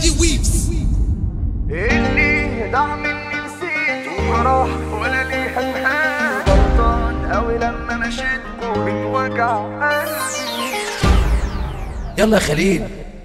دي ويفز اللي ضاع مني نسيته وراح ولا ليه همهان غلطان اوي لما مشيتكوا بتوجع قلبي يلا يا خليل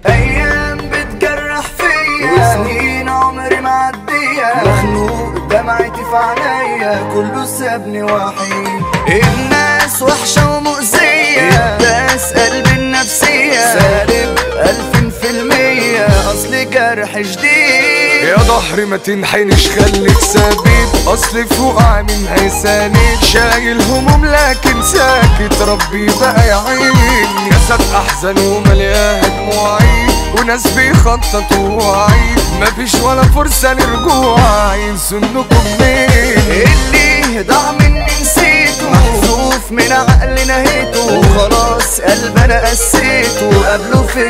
ايام بتجرح فيا سنين عمري معدية مخنوق دمعتي في عينيا كله سابني وحيد الناس وحشة ومؤذية بس قلبي النفسية سالب ألفين في المية أصل جرح جديد يا ظهري ما تنحنش خليك ثابت اصل فوق من هيساند شايل هموم لكن ساكت ربي بقى يعين جسد احزن وملياه دموعي وناس بيخططوا وعي مفيش ولا فرصة لرجوع ينسوا انكم مين اللي ضاع مني نسيته محذوف من عقلي نهيته وخلاص قلب انا قسيته قبله في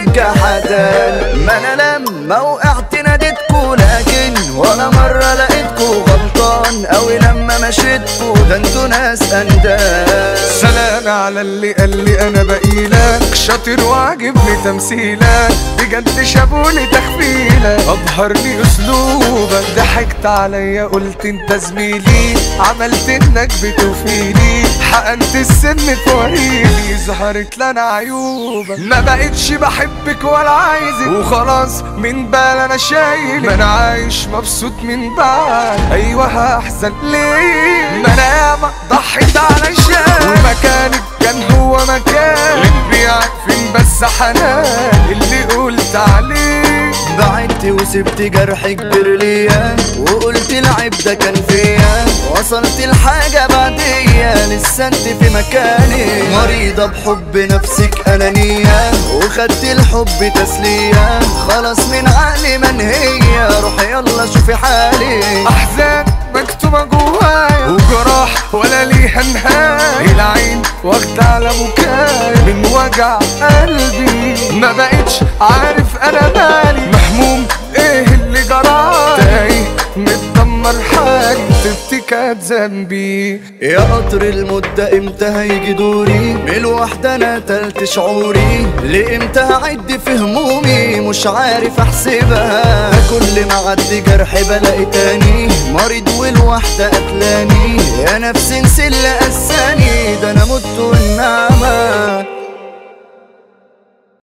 الجحدان ما انا لما وقعت ناديتكو لكن ولا مرة لقيتكو غلطان اوي لما مشيتكو ده انتوا ناس اندال سلام على اللي قال لي انا بقيلك شاطر وعاجبني تمثيلك بجد شافوني تخفيلك ابهرني اسلوبك ضحكت عليا قلت انت زميلي عملت انك بتوفيلي حقنت السن في وريلي ظهرت لنا عيوبك ما بقتش بحبك ولا عايزك وخلاص من بال انا شايل ما انا عايش مبسوط من بعد ايوه هحزن ليه ما انا ياما ضحيت علشان ومكانك كان هو مكان بيعك فين بس حنان اللي قلت عليه بعدت وسبت جرح كبير ليا وقلت العيب ده كان فيا وصلت الحاجة بعدية لسه انت في مكاني مريضة بحب نفسك أنانية وخدت الحب تسلية خلاص من عقلي منهية روحي يلا شوفي حالي احزان مكتوبة جوايا وجراح ولا ليها نهاية العين واخدة على بكايا من وجع قلبي ما بقتش عارف انا مالي محموم ايه اللي جرالي تايه متدمر حالي طيبتي كانت ذنبي يا قطر المدة امتى هيجي دوري من الوحدة انا تلت شعوري لامتى هعد في همومي مش عارف احسبها كل ما عدي جرح بلاقي تاني مريض والوحدة قتلاني يا نفس انسي اللي قساني ده انا مت والنعمة